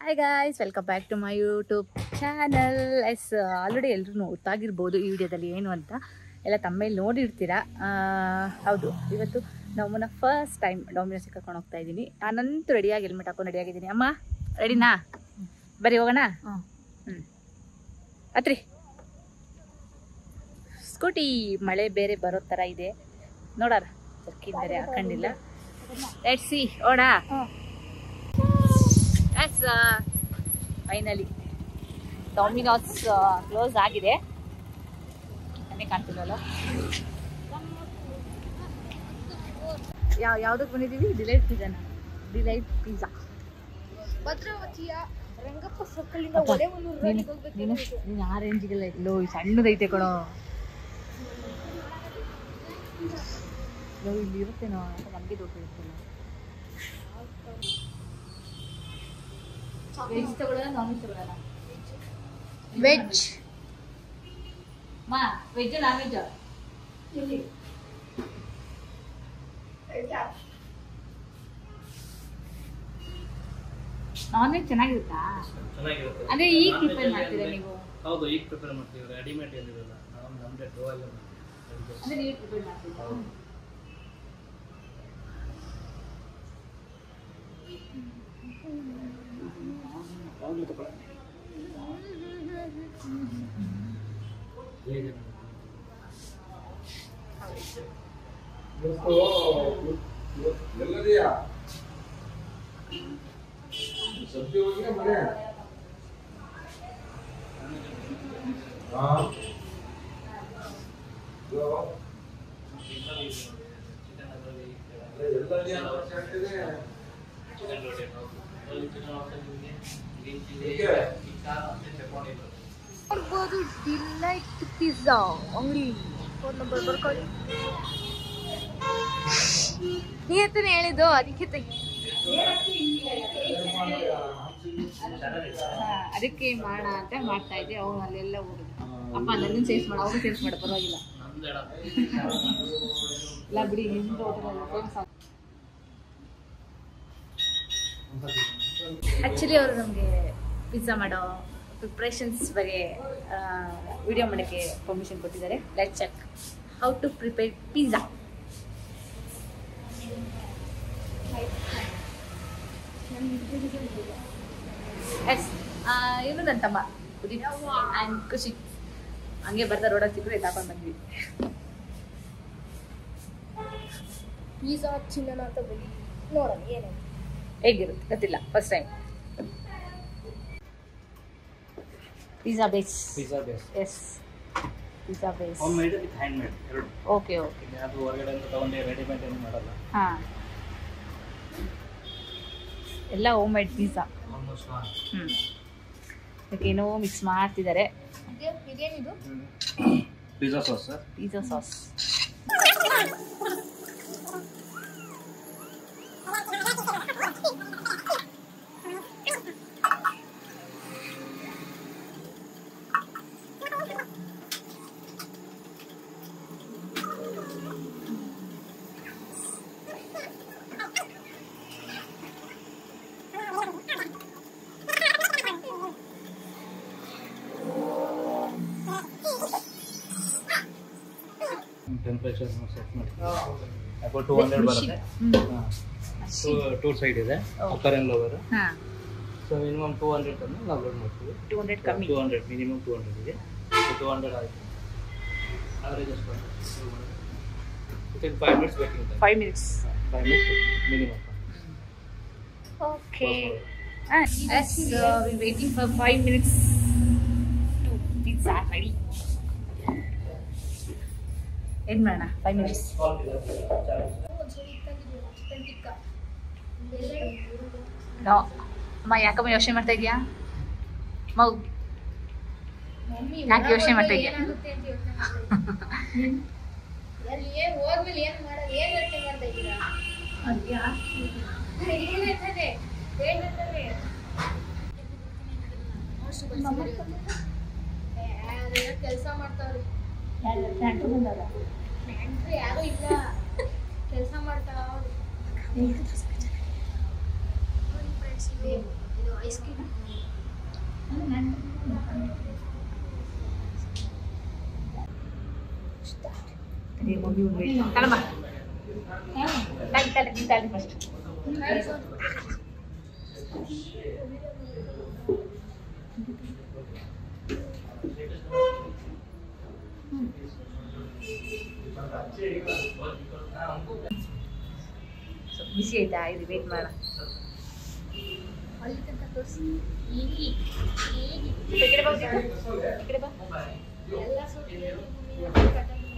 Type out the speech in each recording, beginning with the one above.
Hi guys welcome back to my YouTube channel yes already ಎಲ್ಲರೂ ಗೊತ್ತಾಗಿರ್ಬೋದು ಈ ವಿಡಿಯೋದಲ್ಲಿ ಏನು ಅಂತ ಎಲ್ಲ ತಮ್ಮೇಲೆ ನೋಡಿರ್ತೀರಾ ಆ, ಹೌದು ಇವತ್ತು ನಮ್ಮನ್ನ ಫಸ್ಟ್ ಟೈಮ್ ಡಾಮಿನೋಸಿಗೆ ಕರ್ಕೊಂಡು ಹೋಗ್ತಾ ಇದ್ದೀನಿ ನಾನಂತೂ ರೆಡಿಯಾಗಿ ಹೆಲ್ಮೆಟ್ ಹಾಕೊಂಡು ರೆಡಿಯಾಗಿದ್ದೀನಿ ಅಮ್ಮ ರೆಡಿನಾ ಬರೀ ಹೋಗೋಣ ಹ್ಞೂ ಹತ್ರಿ ಸ್ಕೂಟಿ ಮಳೆ ಬೇರೆ ಬರೋ ಥರ ಇದೆ ನೋಡಾರ ಜರ್ಕಿನ್ ಬೇರೆ ಹಾಕೊಂಡಿಲ್ಲ ಲೆಟ್ ಸಿ ಓಡ ಎಸ್ ಫೈನಲಿ ಡಾಮಿನೋಸ್ ಕ್ಲೋಸ್ ಆಗಿದೆ ನನಗೆ ಕಾಣ್ತಿಲ್ಲಲ್ಲ ಯಾವ ಯಾವುದಕ್ಕೆ ಬಂದಿದ್ದೀವಿ ಡಿಲೈಟ್ ಪಿಜ್ಜಾನ ಡಿಲೈಟ್ ಪಿಜ್ಜಾ ಭದ್ರಾವತಿಯ ರಂಗಪ್ಪ ಸರ್ಕಲಿಂದ ಒಲೆವನ್ನೂರು ನೀನು ನೀನು ನೀನು ಆ ರೇಂಜಿಗೆಲ್ಲ ಇಲ್ಲೋ ಈ ಸಣ್ಣದೈತೆ ಕಣೋ ಲೋ, ಇಲ್ಲಿ ಇರುತ್ತೇನೋ ಅಂತ ನಮಗೆ ದೊಡ್ಡ ಇರುತ್ತಲ್ಲ ವೆಜ್ ತಗೊಳ್ಳೋಣ ನಾನ್ ವೆಜ್ ತಗೊಳ್ಳೋಣ ವೆಜ್ ಮಾ veg non veg non veg ಚೆನ್ನಾಗಿರುತ್ತಾ ಚೆನ್ನಾಗಿರುತ್ತೆ ಅಂದ್ರೆ ಈಗ ಪ್ರಿಪೇರ್ ಮಾಡ್ತೀರಾ ನೀವು ಹೌದು ಈಗ ಪ್ರಿಪೇರ್ ಮಾಡ್ತೀವಿ ರೆಡಿಮೇಡ್ ಏನಿರಲ್ಲ ನಾವು ನಮ್ಮದೇ ಡ್ರೋ ಎಲ್ಲ ಮಾಡ್ತೀವಿ ಅಂದ್ರೆ ನೀವು ಪ್ರಿಪೇರ್ ಮಾಡ್ತೀರಾ ಹೇಗೆ ಎಲ್ಲದೆಯಾ ಸದ್ಯ ಹೋಗಿ ಮನೆ ಹಾ ಹಲೋ ಎಲ್ಲದೆಯಾ ಅಂತ ಹೇಳ್ತಿದೆ ನೋಡ್ಬೋದು ಡಿಲೈಟ್ ಪಿಜ್ಜಾ ಅಂಗಡಿ ಫೋನ್ ನಂಬರ್ ಬರ್ಕೊಳ್ಳಿ ನೀ ಹತ್ರನೇ ಹೇಳಿದ್ದು ಅದಕ್ಕೆ ತೆಗಿ ಹಾ, ಅದಕ್ಕೆ ಮಾಡೋಣ ಅಂತ ಮಾಡ್ತಾ ಇದ್ದೆ ಅವನು ಅಲ್ಲೆಲ್ಲ ಹೋಗುದು ಅಪ್ಪ ನನ್ನ ಸೇಲ್ಸ್ ಮಾಡ ಅವ್ನು ಸೇಲ್ಸ್ ಮಾಡ ಪರವಾಗಿಲ್ಲ ಇಲ್ಲ ಬಿಡಿ ನಿಮ್ದು ಹೋಟೆಲ್ ಫೇಮಸ್ ಆ್ಯಕ್ಚುಲಿ ಅವರು ನಮಗೆ ಪಿಜ್ಜಾ ಮಾಡೋ ಪ್ರಿಪ್ರೇಷನ್ಸ್ ಬಗ್ಗೆ ವಿಡಿಯೋ ಮಾಡೋಕ್ಕೆ ಪರ್ಮಿಷನ್ ಕೊಟ್ಟಿದ್ದಾರೆ let check how to prepare pizza yes ಇವರು ನನ್ನ ತಮ್ಮ ಉದಿತ್ ಆ್ಯಂಡ್ ಖುಷಿ ಹಂಗೆ ಬರ್ತಾ ರೋಡಲ್ಲಿ ಸಿಕ್ಕರೆ ತಗೊಂಡು ಬಂದ್ವಿ ಪಿಜ್ಜಾ ಚಿನ್ನನ ಅಂತ ಬರೀ ನೋಡೋಣ ಏನೇ ಹೇಗಿರುತ್ತೆ ಗೊತ್ತಿಲ್ಲ first time pizza base pizza base yes pizza base home made with hand made ಎರಡು ಓಕೆ ಓಕೆ ಈಗ ಅದು ಹೊರಗಡೆ ಅಂತ ತಗೊಂಡು ರೆಡಿಮೇಡ್ ಏನು ಮಾಡಲ್ಲ ಹಾಂ ಎಲ್ಲ ಹೋಮ್ ಮೇಡ್ ಪಿಜ್ಜಾ ಆಲ್ಮೋಸ್ಟ್ ಹ್ಞೂ ಅದಕ್ಕೇನೋ ಮಿಕ್ಸ್ ಮಾಡ್ತಿದ್ದಾರೆ ಇದೇ ಇದೇನಿದು pizza sauce sir pizza sauce temperature set ಮಾಡ್ತೀವಿ ಅಬೌಟ್ ಟೂ ಹಂಡ್ರೆಡ್ ಬರುತ್ತೆ ಟೂ ಟೂ ಸೈಡ್ ಇದೆ Oh. ಅಪ್ಪರ್ ಆ್ಯಂಡ್ ಲೋವರ್ ಹಾಂ ಸೊ ಮಿನಿಮಮ್ ಟೂ ಹಂಡ್ರೆಡ್ ಅನ್ನು ನಾವು ಲೋಡ್ ಮಾಡ್ತೀವಿ ಟೂ ಹಂಡ್ರೆಡ್ ಕಮ್ಮಿ two hundred minimum two hundred ಇದೆ ಟೂ ಹಂಡ್ರೆಡ್ ಆಯಿತು ಅವರೇಜ್ ಎಷ್ಟು within five minutes baking time five minutes five minutes minimum Okay. Ah, yes, uh, we're waiting for five minutes to pizza ready. ಏನ್ ಮಾಡೋಣ five minutes ಒಂದ್ಸರಿ ತಂದಿದ್ದು chicken tikka no ಅಮ್ಮ ಯಾಕಮ್ಮ ಯೋಚನೆ ಮಾಡ್ತಾ ಇದೀಯಾ ಮೌ ಮಮ್ಮಿ ಯಾಕೆ ಯೋಚ್ನೆ ಮಾಡ್ತಾ ಇದ್ಯಾ? ಏನಾಗುತ್ತೆ ಅಂತ ಯೋಚನೆ ಮಾಡ್ತಾ ಇದ್ದೀನಿ. ಅಲ್ಲಿ ಏನ್ ಹೋದ್ಮೇಲೆ ಏನ್ ಮಾಡೋದು ಏನ್ ಯೋಚನೆ ಮಾಡ್ತಾ ಇದ್ದೀರಾ ಏನಿರ್ತದೆ ಏನಿರ್ತದೆ ಕೆಲಸ ಮಾಡ್ತಾವ್ರಿ ನೆಂಟ್ರು ಯಾರು ಇಲ್ಲ ಕೆಲಸ ಮಾಡ್ತಾವ್ರಿ ನೋಡಿ friends, ಇದು- ಇದು ಐಸ್ ಕ್ರೀಮ್ ಕಳಮ್ಮ ತಲೆ ತಲೆ ನೀನ್ ತಲೆ ಫಸ್ಟ್ ಬಿಸಿ ಆಯ್ತಾ ಇದು ವೇಟ್ ಮಾಡೋಣ ಅಲ್ಲಿ ತನಕ ತೋರಿಸಿ ಹೇಗಿ ಹೇಗಿ ಈ ಕಡೆ ಬಾ ಈ ಕಡೆ ಬಾ ಎಲ್ಲ ಸುಟ್ಟು ಕಟ್ಟಲು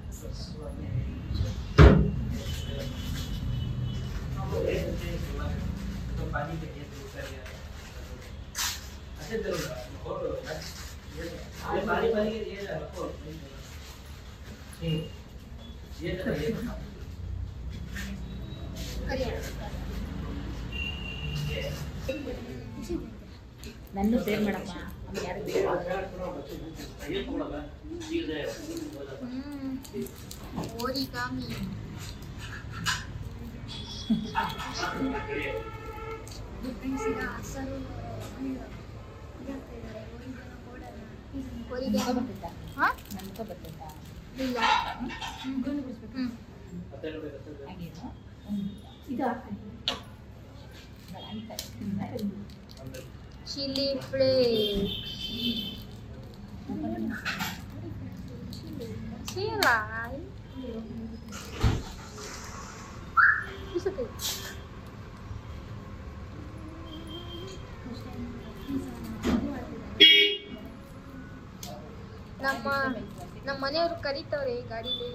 ನನ್ನ ಸೇರ್ ಮಾಡಪ್ಪ ಆಮೇಲೆ ಯಾರು ಬೇಡ ಹ್ಮ್ ಓರಿಗಾಮಿ ಫ್ರೆಂಡ್ಸ್ ಈಗ ಹಸರು ಓರಿಗಾಮಿ ಬರ್ತಿದ್ದ ಹಾ ನನ್ನ ಮುಖ ಬರ್ತಿದ್ದ ಇಲ್ಲ ಗುಂಡು ಬಿಡಿಸ್ಬೇಕು ಹ್ಮ್ ಹಾಗೇನು ಇದು ಹಾಕ್ತೀನಿ ಬೇಡ, ಅಂತ. ಚಿಲ್ಲಿ ಫ್ಲೇಕ್ಸ್ ಚಿಲಾಯ್ ಇಸುತ್ತೆ ನಮ್ಮ ನಮ್ಮ ಮನೆಯವರು ಕರೀತವ್ರೆ ಗಾಡಿಲಿ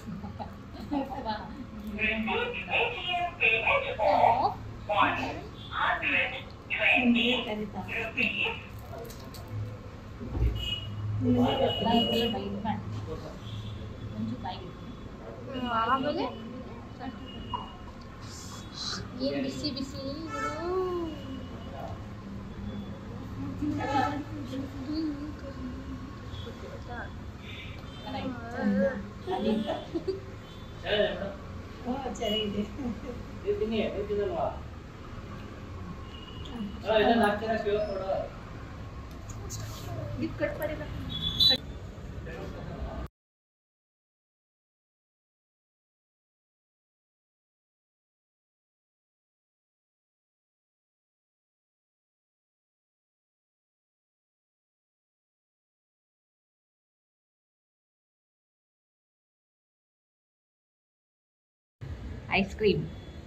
ಹ್ಮ್, ಆಮೇಲೆ ಏನ್ ಬಿಸಿ ಬಿಸಿ ಇವ್ರು. ಐಸ್ ಕ್ರೀಮ್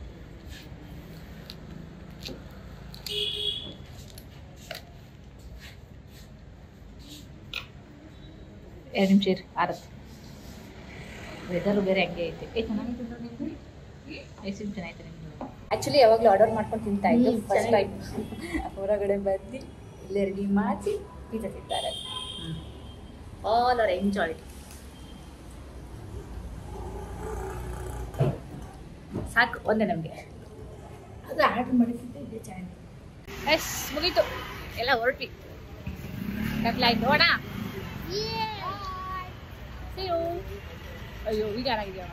ಎರಡು ನಿಮಿಷ ಇರಿ ಆರತ್ತು ವೆದರು ಬೇರೆ ಹಂಗೆ ಐತೆ ಏ ಚೆನ್ನಾಗಿತ್ತು ನಿಮ್ಮದು ಐಸ್ ಕ್ರೀಮ್ ಚೆನ್ನಾಗಿತ್ತು ನಿಮ್ಮದು ಆ್ಯಕ್ಚುಲಿ ಯಾವಾಗಲೂ ಆರ್ಡರ್ ಮಾಡ್ಕೊಂಡು ತಿಂತಾ ಇದ್ದು ಫಸ್ಟ್ ಟೈಮ್ ಹೊರಗಡೆ ಬಂದು ಇಲ್ಲೇ ರೆಡಿ ಮಾಡಿಸಿ ಪಿಜ್ಜಾ ತಿಂತಾರೆ ಆಲ್ ಆರ್ ಎಂಜಾಯ್ ಸಾಕು ಒಂದೇ ನಮಗೆ ಅದು ಆರ್ಡರ್ ಮಾಡಿದ್ದೆ ಇದೆ ಚೆನ್ನಾಗಿ ಎಸ್ ಮುಗೀತು ಎಲ್ಲ ಹೊರಟ್ವಿ ಕತ್ಲಾಯ್ತು ನೋಡ ಅಯ್ಯೋ ಈಗ ಚೆನ್ನಾಗಿದೆಯಾ